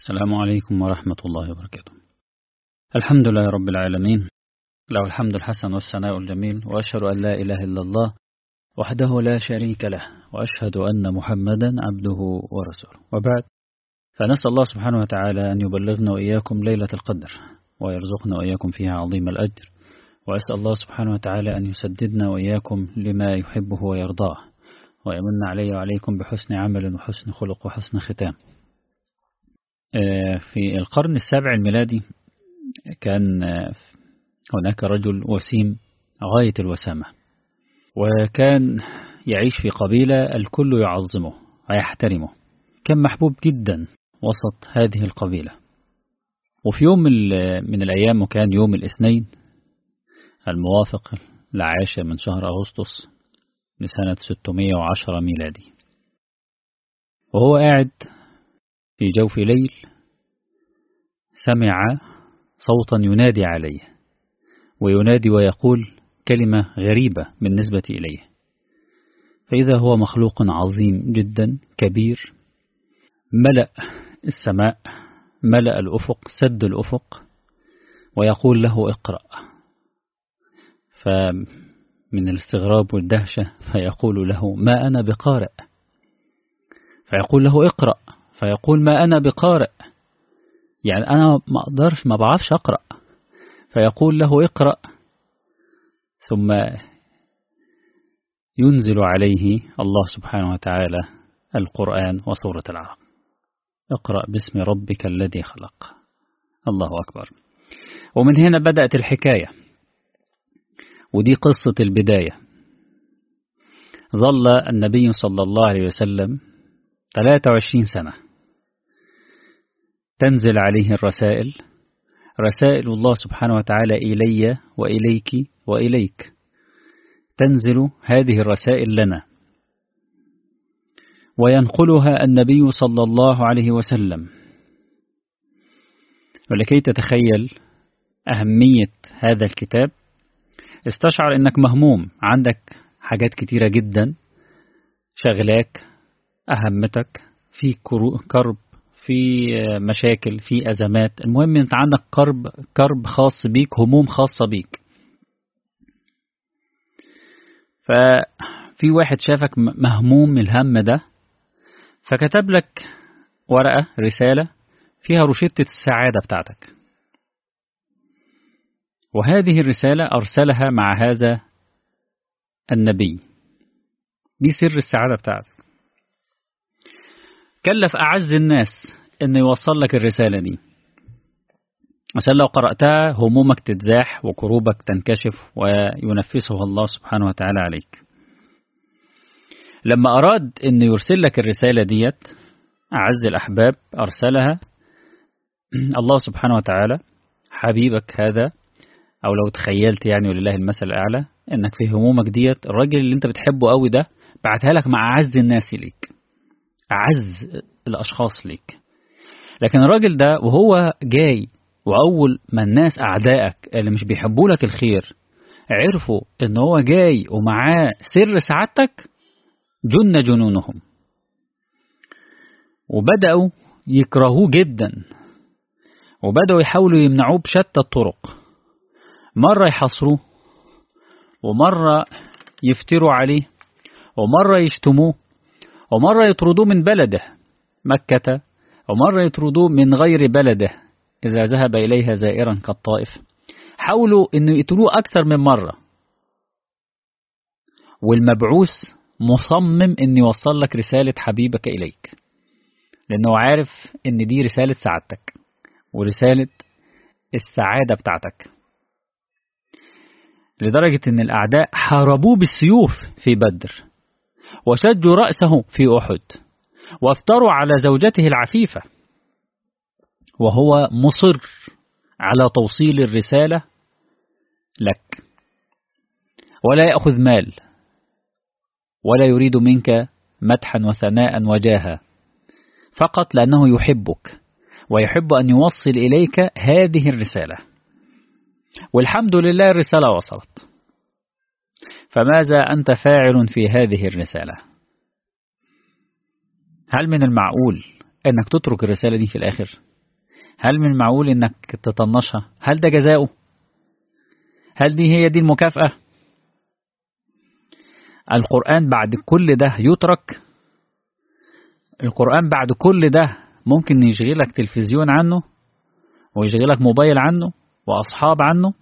السلام عليكم ورحمة الله وبركاته الحمد لله رب العالمين له الحمد الحسن والثناء الجميل وأشهد أن لا إله إلا الله وحده لا شريك له وأشهد أن محمدا عبده ورسوله وبعد فنسأل الله سبحانه وتعالى أن يبلغنا وإياكم ليلة القدر ويرزقنا وإياكم فيها عظيم الأجر وأسأل الله سبحانه وتعالى أن يسددنا وإياكم لما يحبه ويرضاه ويمن علي وعليكم بحسن عمل وحسن خلق وحسن ختام في القرن السابع الميلادي كان هناك رجل وسيم غاية الوسامة وكان يعيش في قبيلة الكل يعظمه ويحترمه كان محبوب جدا وسط هذه القبيلة وفي يوم من الأيام وكان يوم الاثنين الموافق العاشر من شهر أغسطس لسنة 610 ميلادي وهو قاعد في جوف ليل سمع صوتا ينادي عليه وينادي ويقول كلمة غريبة بالنسبة إليه فإذا هو مخلوق عظيم جدا كبير ملأ السماء ملأ الأفق سد الأفق ويقول له اقرأ فمن الاستغراب والدهشة فيقول له ما أنا بقارئ فيقول له اقرأ فيقول ما أنا بقارئ يعني أنا ما أقدرش ما بعرفش أقرأ فيقول له اقرأ ثم ينزل عليه الله سبحانه وتعالى القرآن وسورة العرب اقرأ باسم ربك الذي خلق الله أكبر ومن هنا بدأت الحكاية ودي قصة البداية ظل النبي صلى الله عليه وسلم 23 سنة تنزل عليه الرسائل رسائل الله سبحانه وتعالى إلي وإليك وإليك تنزل هذه الرسائل لنا وينقلها النبي صلى الله عليه وسلم ولكي تتخيل أهمية هذا الكتاب استشعر أنك مهموم عندك حاجات كتيرة جدا شغلاك أهمتك في كرب في مشاكل في أزمات المهم أنت عندك كرب كرب خاص بيك هموم خاصة بيك ففي واحد شافك مهموم من الهم ده فكتب لك ورقة رسالة فيها روشتة السعادة بتاعتك وهذه الرسالة أرسلها مع هذا النبي دي سر السعادة بتاعتك كلف أعز الناس أن يوصل لك الرسالة دي عشان لو قرأتها همومك تتزاح وكروبك تنكشف وينفسها الله سبحانه وتعالى عليك لما أراد أن يرسل لك الرسالة ديت أعز الأحباب أرسلها الله سبحانه وتعالى حبيبك هذا أو لو تخيلت يعني ولله المثل الأعلى أنك في همومك ديت الراجل اللي أنت بتحبه قوي ده بعتها لك مع أعز الناس ليك أعز الأشخاص ليك لكن الراجل ده وهو جاي وأول ما الناس أعدائك اللي مش بيحبوا لك الخير عرفوا إن هو جاي ومعاه سر سعادتك جن جنونهم وبدأوا يكرهوه جدا وبدأوا يحاولوا يمنعوه بشتى الطرق مرة يحصروه ومرة يفتروا عليه ومرة يشتموه ومرة يطردوه من بلده مكة ومرة يطردوه من غير بلده إذا ذهب إليها زائرا كالطائف حاولوا أن يقتلوه أكثر من مرة والمبعوث مصمم أن يوصل لك رسالة حبيبك إليك لأنه عارف أن دي رسالة سعادتك ورسالة السعادة بتاعتك لدرجة أن الأعداء حاربوه بالسيوف في بدر وشجوا رأسه في أحد وافتروا على زوجته العفيفة وهو مصر على توصيل الرسالة لك ولا يأخذ مال ولا يريد منك مدحا وثناء وجاها فقط لأنه يحبك ويحب أن يوصل إليك هذه الرسالة والحمد لله الرسالة وصلت فماذا أنت فاعل في هذه الرسالة هل من المعقول أنك تترك الرسالة دي في الآخر هل من معقول انك تطنشها هل ده جزاؤه هل دي هي دي المكافأة القرآن بعد كل ده يترك القرآن بعد كل ده ممكن يشغلك تلفزيون عنه ويشغلك موبايل عنه وأصحاب عنه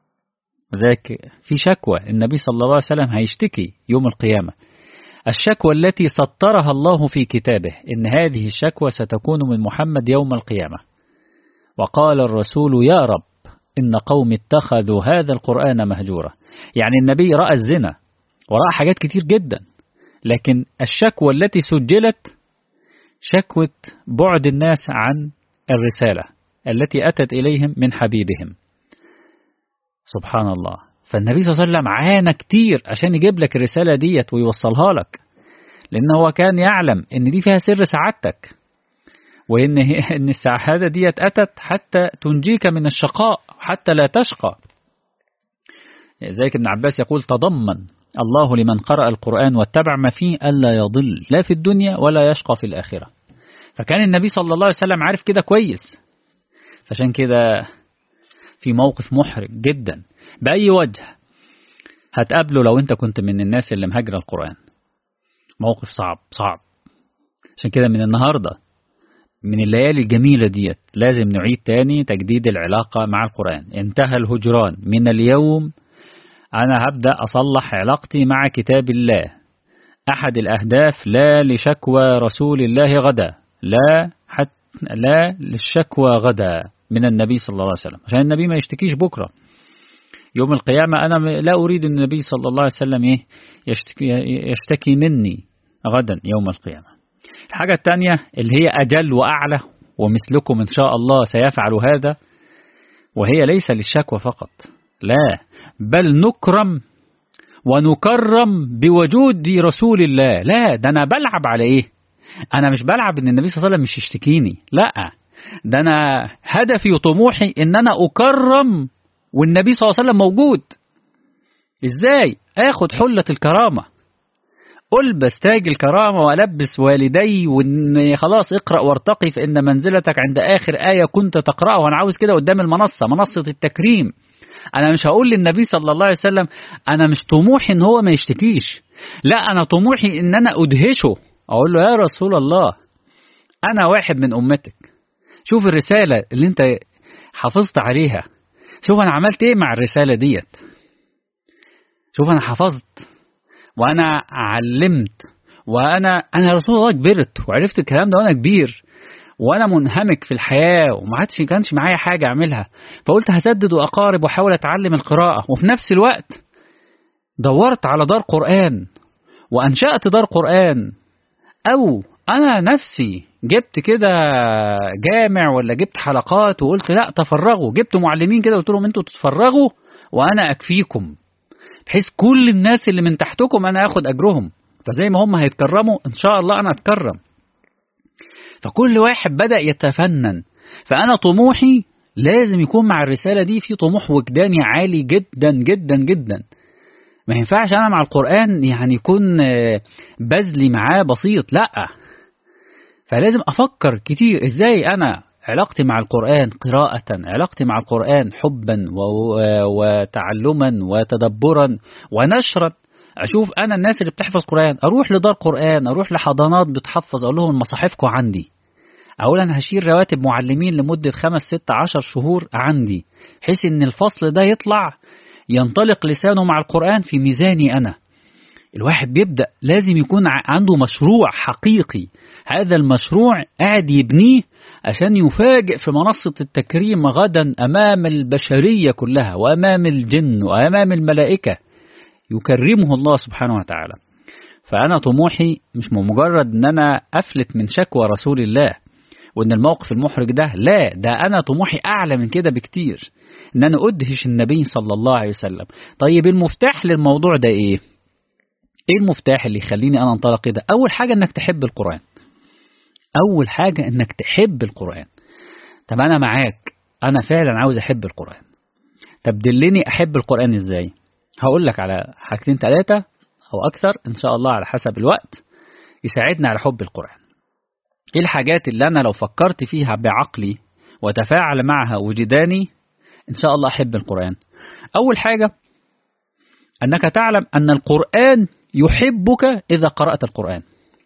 ذاك في شكوى النبي صلى الله عليه وسلم هيشتكي يوم القيامة الشكوى التي سطرها الله في كتابه إن هذه الشكوى ستكون من محمد يوم القيامة وقال الرسول يا رب إن قوم اتخذوا هذا القرآن مهجورا يعني النبي رأى الزنا ورأى حاجات كتير جدا لكن الشكوى التي سجلت شكوى بعد الناس عن الرسالة التي أتت إليهم من حبيبهم سبحان الله فالنبي صلى الله عليه وسلم عانى كتير عشان يجيب لك الرسالة ديت ويوصلها لك لأن هو كان يعلم إن دي فيها سر سعادتك وإن إن السعادة ديت أتت حتى تنجيك من الشقاء حتى لا تشقى ذلك ابن عباس يقول تضمن الله لمن قرأ القرآن واتبع ما فيه ألا يضل لا في الدنيا ولا يشقى في الآخرة فكان النبي صلى الله عليه وسلم عارف كده كويس فعشان كده في موقف محرج جدا بأي وجه هتقابله لو انت كنت من الناس اللي مهاجرة القرآن موقف صعب صعب عشان كده من النهاردة من الليالي الجميلة ديت لازم نعيد تاني تجديد العلاقة مع القرآن انتهى الهجران من اليوم أنا هبدأ أصلح علاقتي مع كتاب الله أحد الأهداف لا لشكوى رسول الله غدا لا حتى لا للشكوى غدا من النبي صلى الله عليه وسلم عشان النبي ما يشتكيش بكرة يوم القيامة أنا لا أريد أن النبي صلى الله عليه وسلم إيه يشتكي, يشتكي مني غدا يوم القيامة الحاجة الثانية اللي هي أجل وأعلى ومثلكم إن شاء الله سيفعل هذا وهي ليس للشكوى فقط لا بل نكرم ونكرم بوجود رسول الله لا ده أنا بلعب على إيه أنا مش بلعب إن النبي صلى الله عليه وسلم مش يشتكيني لا ده أنا هدفي وطموحي إن أنا أكرم والنبي صلى الله عليه وسلم موجود إزاي آخد حلة الكرامة ألبس تاج الكرامة وألبس والدي وإن خلاص اقرأ وارتقي فإن منزلتك عند آخر آية كنت تقرأها وأنا عاوز كده قدام المنصة منصة التكريم أنا مش هقول للنبي صلى الله عليه وسلم أنا مش طموحي إن هو ما يشتكيش لا أنا طموحي إن أنا أدهشه أقول له يا رسول الله أنا واحد من أمتك شوف الرسالة اللي أنت حافظت عليها شوف أنا عملت إيه مع الرسالة ديت شوف أنا حفظت وأنا علمت وأنا أنا رسول الله كبرت وعرفت الكلام ده وأنا كبير وأنا منهمك في الحياة وما عادش كانش معايا حاجة أعملها فقلت هسدد وأقارب وأحاول أتعلم القراءة وفي نفس الوقت دورت على دار قرآن وأنشأت دار قرآن أو أنا نفسي جبت كده جامع ولا جبت حلقات وقلت لا تفرغوا جبت معلمين كده قلت لهم انتوا تتفرغوا وأنا أكفيكم بحيث كل الناس اللي من تحتكم أنا أخد أجرهم فزي ما هم هيتكرموا إن شاء الله أنا أتكرم فكل واحد بدأ يتفنن فأنا طموحي لازم يكون مع الرسالة دي في طموح وجداني عالي جدا جدا جدا ما ينفعش أنا مع القرآن يعني يكون بذلي معاه بسيط لأ فلازم أفكر كتير إزاي أنا علاقتي مع القرآن قراءة علاقتي مع القرآن حبا وتعلما وتدبرا ونشرا أشوف أنا الناس اللي بتحفظ قرآن أروح لدار قرآن أروح لحضانات بتحفظ أقول لهم مصاحفكم عندي أقول أنا هشيل رواتب معلمين لمدة خمس ست عشر شهور عندي بحيث إن الفصل ده يطلع ينطلق لسانه مع القرآن في ميزاني أنا الواحد بيبدأ لازم يكون عنده مشروع حقيقي هذا المشروع قاعد يبنيه عشان يفاجئ في منصة التكريم غدا أمام البشرية كلها وأمام الجن وأمام الملائكة يكرمه الله سبحانه وتعالى فأنا طموحي مش مجرد أن أنا أفلت من شكوى رسول الله وأن الموقف المحرج ده لا ده أنا طموحي أعلى من كده بكتير أن أنا أدهش النبي صلى الله عليه وسلم طيب المفتاح للموضوع ده إيه؟ إيه المفتاح اللي يخليني أنا أنطلق كده؟ أول حاجة أنك تحب القرآن أول حاجة أنك تحب القرآن طب أنا معاك أنا فعلا عاوز أحب القرآن طب دلني أحب القرآن إزاي هقول لك على حاجتين ثلاثة أو أكثر إن شاء الله على حسب الوقت يساعدنا على حب القرآن إيه الحاجات اللي أنا لو فكرت فيها بعقلي وتفاعل معها وجداني إن شاء الله أحب القرآن أول حاجة أنك تعلم أن القرآن يحبك إذا قرأت القرآن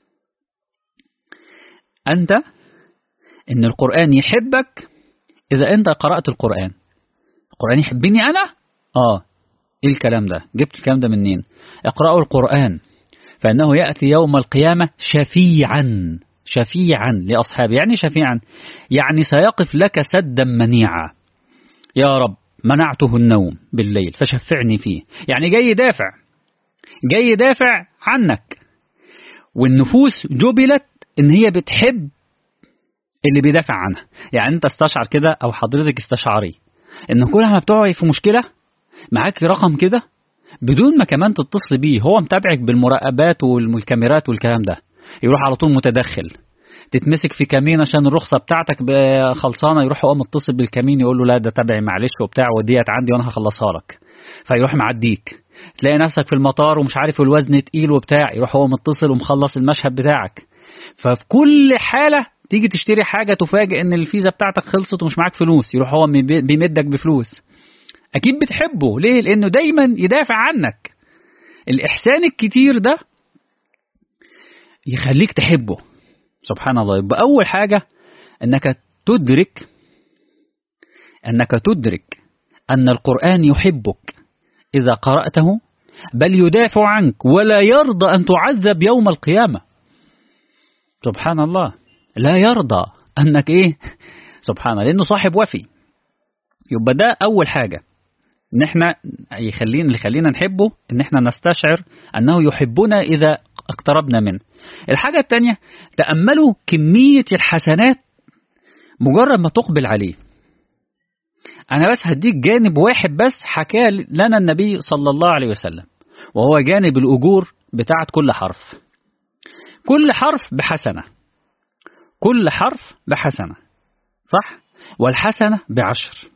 أنت إن القرآن يحبك إذا أنت قرأت القرآن القرآن يحبني أنا؟ آه إيه الكلام ده؟ جبت الكلام ده منين؟ اقرأوا القرآن فإنه يأتي يوم القيامة شفيعا شفيعا لأصحابه يعني شفيعا يعني سيقف لك سدا منيعا يا رب منعته النوم بالليل فشفعني فيه يعني جاي يدافع جاي يدافع عنك والنفوس جبلت ان هي بتحب اللي بيدافع عنها يعني انت استشعر كده او حضرتك استشعري ان كل ما بتقعي في مشكله معاك رقم كده بدون ما كمان تتصل بيه هو متابعك بالمراقبات والكاميرات والكلام ده يروح على طول متدخل تتمسك في كمين عشان الرخصه بتاعتك خلصانه يروح هو متصل بالكمين يقول له لا ده تبعي معلش وبتاع وديت عندي وانا هخلصها لك فيروح معديك تلاقي نفسك في المطار ومش عارف الوزن تقيل وبتاع يروح هو متصل ومخلص المشهد بتاعك ففي كل حاله تيجي تشتري حاجه تفاجئ ان الفيزا بتاعتك خلصت ومش معاك فلوس يروح هو بيمدك بفلوس اكيد بتحبه ليه لانه دايما يدافع عنك الاحسان الكتير ده يخليك تحبه سبحان الله يبقى أول حاجة أنك تدرك أنك تدرك أن القرآن يحبك إذا قرأته بل يدافع عنك ولا يرضى أن تعذب يوم القيامة سبحان الله لا يرضى أنك إيه سبحان الله لأنه صاحب وفي يبقى ده أول حاجة ان احنا يخلينا اللي يخلينا نحبه ان احنا نستشعر انه يحبنا اذا اقتربنا منه الحاجة الثانية تأملوا كمية الحسنات مجرد ما تقبل عليه أنا بس هديك جانب واحد بس حكاه لنا النبي صلى الله عليه وسلم وهو جانب الأجور بتاعت كل حرف كل حرف بحسنة كل حرف بحسنة صح والحسنة بعشر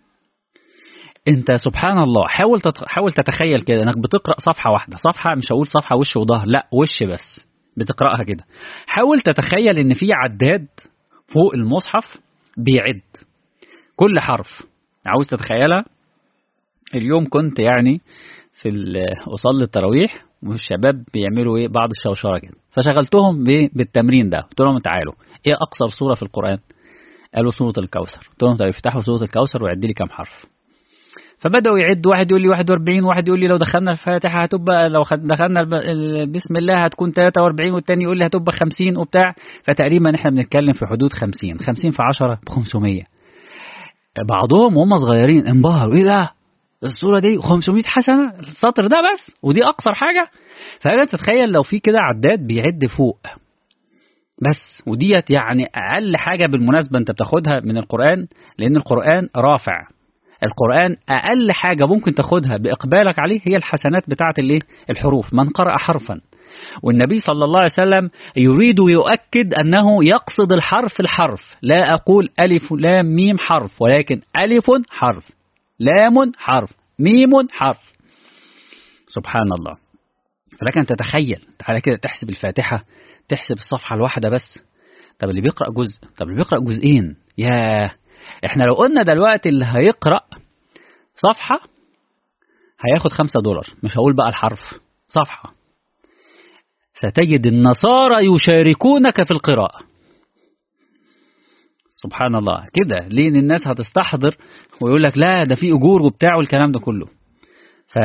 انت سبحان الله حاول حاول تتخيل كده انك بتقرا صفحه واحده صفحه مش هقول صفحه وش وظهر لا وش بس بتقراها كده حاول تتخيل ان في عداد فوق المصحف بيعد كل حرف عاوز تتخيلها اليوم كنت يعني في اصلي التراويح والشباب بيعملوا ايه بعض الشوشره كده فشغلتهم بالتمرين ده قلت لهم تعالوا ايه اقصر سوره في القران قالوا سوره الكوثر قلت لهم طيب افتحوا سوره الكوثر وعد لي كام حرف فبدأوا يعدوا واحد يقول لي 41 واحد يقول لي لو دخلنا الفاتحة هتبقى لو دخلنا بسم الله هتكون 43 والتاني يقول لي هتبقى 50 وبتاع فتقريبا احنا بنتكلم في حدود 50 50 في 10 ب 500 بعضهم وهم صغيرين انبهروا ايه ده الصورة دي 500 حسنة السطر ده بس ودي أقصر حاجة فأنا تتخيل لو في كده عداد بيعد فوق بس وديت يعني أقل حاجة بالمناسبة أنت بتاخدها من القرآن لأن القرآن رافع القرآن أقل حاجة ممكن تاخدها بإقبالك عليه هي الحسنات بتاعة الإيه؟ الحروف من قرأ حرفا والنبي صلى الله عليه وسلم يريد يؤكد أنه يقصد الحرف الحرف لا أقول ألف لام ميم حرف ولكن ألف حرف لام حرف ميم حرف سبحان الله فلك أن تتخيل تعالى كده تحسب الفاتحة تحسب الصفحة الواحدة بس طب اللي بيقرأ جزء طب اللي بيقرأ جزئين ياه احنا لو قلنا دلوقتي اللي هيقرأ صفحة هياخد خمسة دولار مش هقول بقى الحرف صفحة ستجد النصارى يشاركونك في القراءة سبحان الله كده ليه الناس هتستحضر ويقول لك لا ده في أجور وبتاع والكلام ده كله ف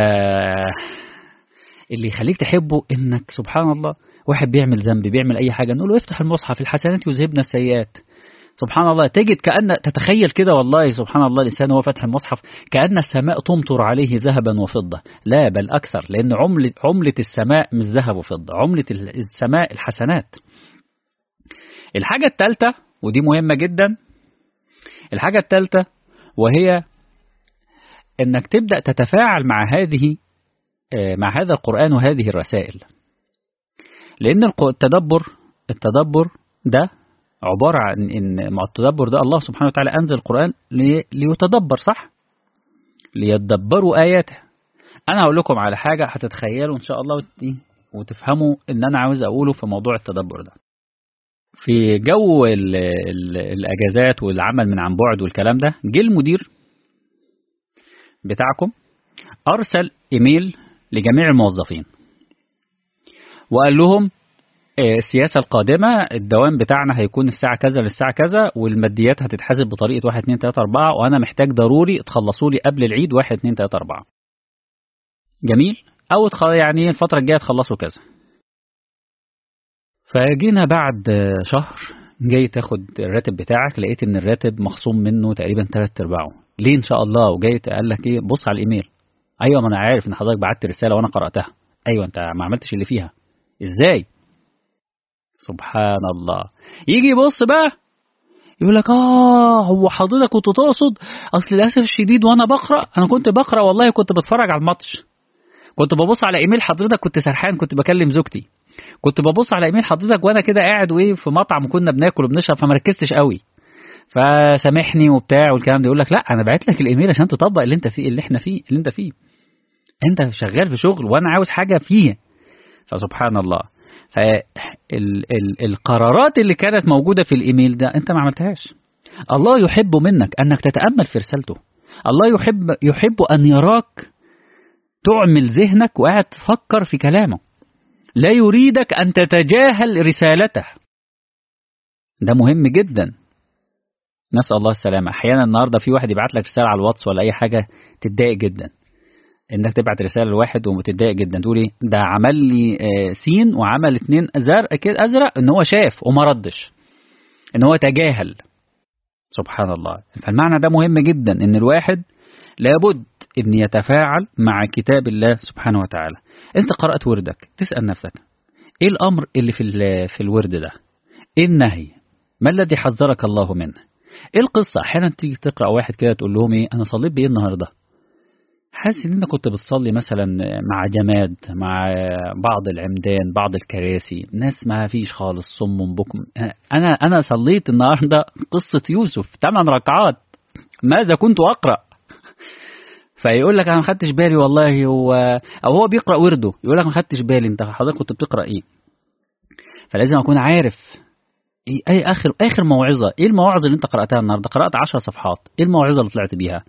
اللي يخليك تحبه انك سبحان الله واحد بيعمل ذنب بيعمل اي حاجه نقول له افتح المصحف الحسنات يذهبن السيئات سبحان الله تجد كأن تتخيل كده والله سبحان الله الإنسان هو فتح المصحف كأن السماء تمطر عليه ذهبا وفضة لا بل أكثر لأن عملة, عملة السماء مش ذهب وفضة عملة السماء الحسنات الحاجة الثالثة ودي مهمة جدا الحاجة الثالثة وهي انك تبدأ تتفاعل مع هذه مع هذا القرآن وهذه الرسائل لأن التدبر التدبر ده عبارة عن إن مع التدبر ده الله سبحانه وتعالى أنزل القرآن ليتدبر صح؟ ليتدبروا آياته أنا هقول لكم على حاجة هتتخيلوا إن شاء الله وتفهموا إن أنا عاوز أقوله في موضوع التدبر ده في جو ال ال الاجازات والعمل من عن بعد والكلام ده جه المدير بتاعكم ارسل ايميل لجميع الموظفين وقال لهم السياسة القادمة الدوام بتاعنا هيكون الساعة كذا للساعة كذا والماديات هتتحسب بطريقة 1 2 3 4 وأنا محتاج ضروري تخلصوا لي قبل العيد 1 2 3 4 جميل أو يعني الفترة الجاية تخلصوا كذا فجينا بعد شهر جاي تاخد الراتب بتاعك لقيت ان الراتب مخصوم منه تقريبا تلات ارباعه ليه ان شاء الله وجاي قال لك ايه بص على الايميل ايوه ما انا عارف ان حضرتك بعت رساله وانا قراتها ايوه انت ما عملتش اللي فيها ازاي سبحان الله يجي يبص بقى يقول لك اه هو حضرتك كنت تقصد اصل للاسف الشديد وانا بقرا انا كنت بقرا والله كنت بتفرج على الماتش كنت ببص على ايميل حضرتك كنت سرحان كنت بكلم زوجتي كنت ببص على ايميل حضرتك وانا كده قاعد وايه في مطعم كنا بناكل وبنشرب فما ركزتش قوي فسامحني وبتاع والكلام ده يقول لك لا انا بعت لك الايميل عشان تطبق اللي انت فيه اللي احنا فيه اللي انت فيه انت شغال في شغل وانا عاوز حاجه فيه فسبحان الله فالقرارات اللي كانت موجودة في الإيميل ده أنت ما عملتهاش الله يحب منك أنك تتأمل في رسالته الله يحب يحب أن يراك تعمل ذهنك وقاعد تفكر في كلامه لا يريدك أن تتجاهل رسالته ده مهم جدا نسأل الله السلامة أحيانا النهاردة في واحد يبعت لك رسالة على الواتس ولا أي حاجة تتضايق جدا انك تبعت رساله لواحد وتتضايق جدا تقول ايه ده عمل لي سين وعمل اتنين زرق كده ازرق ان هو شاف وما ردش ان هو تجاهل سبحان الله فالمعنى ده مهم جدا ان الواحد لابد ان يتفاعل مع كتاب الله سبحانه وتعالى انت قرات وردك تسال نفسك ايه الامر اللي في في الورد ده ايه النهي ما الذي حذرك الله منه ايه القصه احيانا تيجي تقرا واحد كده تقول لهم ايه انا صليت بايه النهارده حاسس ان انت كنت بتصلي مثلا مع جماد مع بعض العمدان بعض الكراسي ناس ما فيش خالص صم بكم انا انا صليت النهارده قصه يوسف ثمان ركعات ماذا كنت اقرا فيقول لك انا ما خدتش بالي والله هو او هو بيقرا ورده يقول لك ما خدتش بالي انت حضرتك كنت بتقرا ايه فلازم اكون عارف ايه اي اخر اخر موعظه ايه المواعظ اللي انت قراتها النهارده قرات 10 صفحات ايه الموعظه اللي طلعت بيها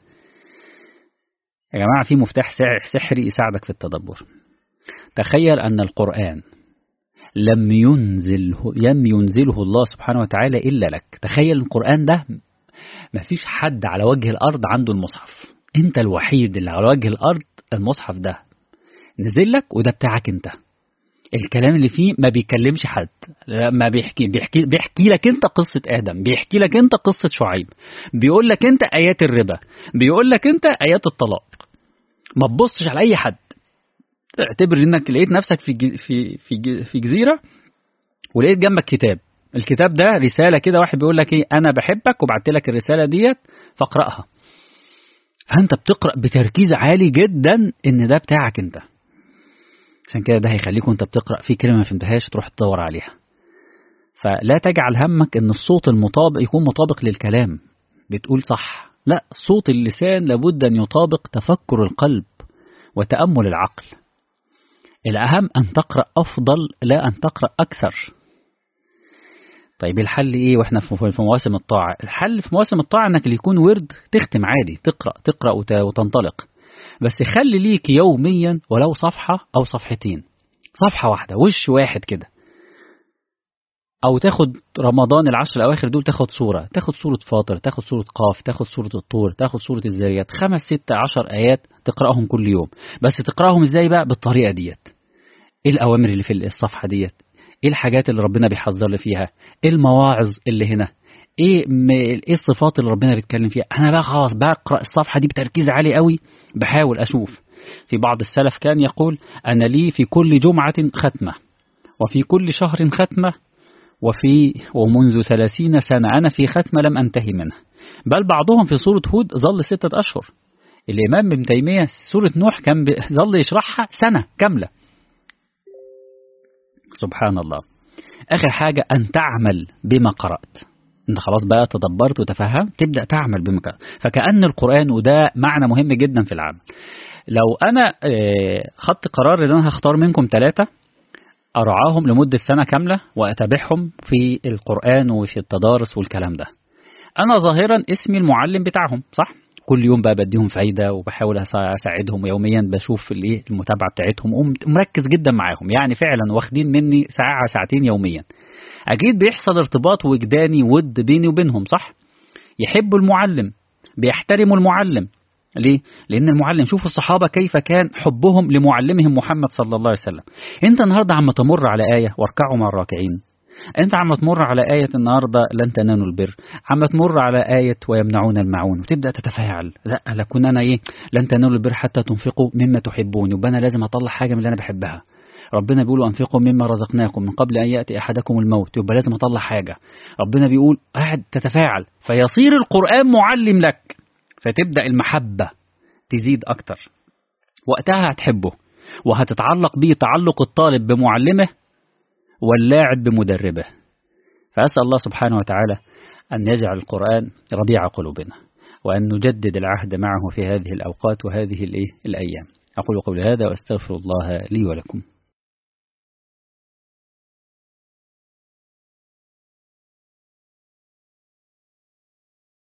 يا جماعة في مفتاح سحري يساعدك في التدبر تخيل أن القرآن لم ينزله لم ينزله الله سبحانه وتعالى إلا لك تخيل القرآن ده ما فيش حد على وجه الأرض عنده المصحف أنت الوحيد اللي على وجه الأرض المصحف ده نزل لك وده بتاعك أنت الكلام اللي فيه ما بيكلمش حد ما بيحكي بيحكي بيحكي لك انت قصه ادم بيحكي لك انت قصه شعيب بيقول لك انت ايات الربا بيقول لك انت ايات الطلاق ما تبصش على اي حد اعتبر انك لقيت نفسك في في في في جزيره ولقيت جنبك كتاب الكتاب ده رساله كده واحد بيقول لك ايه انا بحبك وبعت لك الرساله ديت فاقراها فانت بتقرا بتركيز عالي جدا ان ده بتاعك انت عشان كده ده هيخليك وانت بتقرا في كلمه ما فهمتهاش تروح تدور عليها فلا تجعل همك ان الصوت المطابق يكون مطابق للكلام بتقول صح لا صوت اللسان لابد ان يطابق تفكر القلب وتامل العقل الاهم ان تقرا افضل لا ان تقرا اكثر طيب الحل ايه واحنا في مواسم الطاعه الحل في مواسم الطاعه انك اللي يكون ورد تختم عادي تقرا تقرا وتنطلق بس خلي ليك يوميا ولو صفحة أو صفحتين صفحة واحدة وش واحد كده أو تاخد رمضان العشر الأواخر دول تاخد صورة تاخد صورة فاطر تاخد صورة قاف تاخد صورة الطور تاخد صورة الذريات خمس ست عشر آيات تقرأهم كل يوم بس تقرأهم إزاي بقى بالطريقة ديت إيه الأوامر اللي في الصفحة ديت إيه الحاجات اللي ربنا بيحذر لي فيها إيه المواعظ اللي هنا ايه ايه الصفات اللي ربنا بيتكلم فيها انا بقى خلاص بقرا الصفحه دي بتركيز عالي قوي بحاول اشوف في بعض السلف كان يقول انا لي في كل جمعه ختمه وفي كل شهر ختمه وفي ومنذ ثلاثين سنة أنا في ختمة لم أنتهي منها بل بعضهم في سورة هود ظل ستة أشهر الإمام ابن تيمية سورة نوح كان ظل يشرحها سنة كاملة سبحان الله آخر حاجة أن تعمل بما قرأت انت خلاص بقى تدبرت وتفهمت تبدا تعمل بمكان فكأن القرآن وده معنى مهم جدا في العمل لو انا خدت قرار ان انا هختار منكم ثلاثة أرعاهم لمدة سنة كاملة وأتابعهم في القرآن وفي التدارس والكلام ده أنا ظاهرا اسمي المعلم بتاعهم صح؟ كل يوم بقى بديهم فايدة وبحاول أساعدهم يوميا بشوف الايه المتابعة بتاعتهم ومركز جدا معاهم يعني فعلا واخدين مني ساعة ساعتين يوميا أكيد بيحصل ارتباط وجداني ود بيني وبينهم صح؟ يحبوا المعلم بيحترموا المعلم ليه؟ لأن المعلم شوفوا الصحابة كيف كان حبهم لمعلمهم محمد صلى الله عليه وسلم أنت النهاردة عم تمر على آية واركعوا مع الراكعين أنت عم تمر على آية النهاردة لن تنالوا البر عم تمر على آية ويمنعون المعون وتبدأ تتفاعل لا لكن أنا إيه لن تنالوا البر حتى تنفقوا مما تحبون يبقى أنا لازم أطلع حاجة من اللي أنا بحبها ربنا بيقول أنفقوا مما رزقناكم من قبل أن يأتي أحدكم الموت يبقى لازم أطلع حاجة ربنا بيقول قاعد تتفاعل فيصير القرآن معلم لك فتبدأ المحبة تزيد أكتر وقتها هتحبه وهتتعلق به تعلق الطالب بمعلمه واللاعب بمدربه فأسأل الله سبحانه وتعالى أن يجعل القرآن ربيع قلوبنا وأن نجدد العهد معه في هذه الأوقات وهذه الأيام أقول قولي هذا وأستغفر الله لي ولكم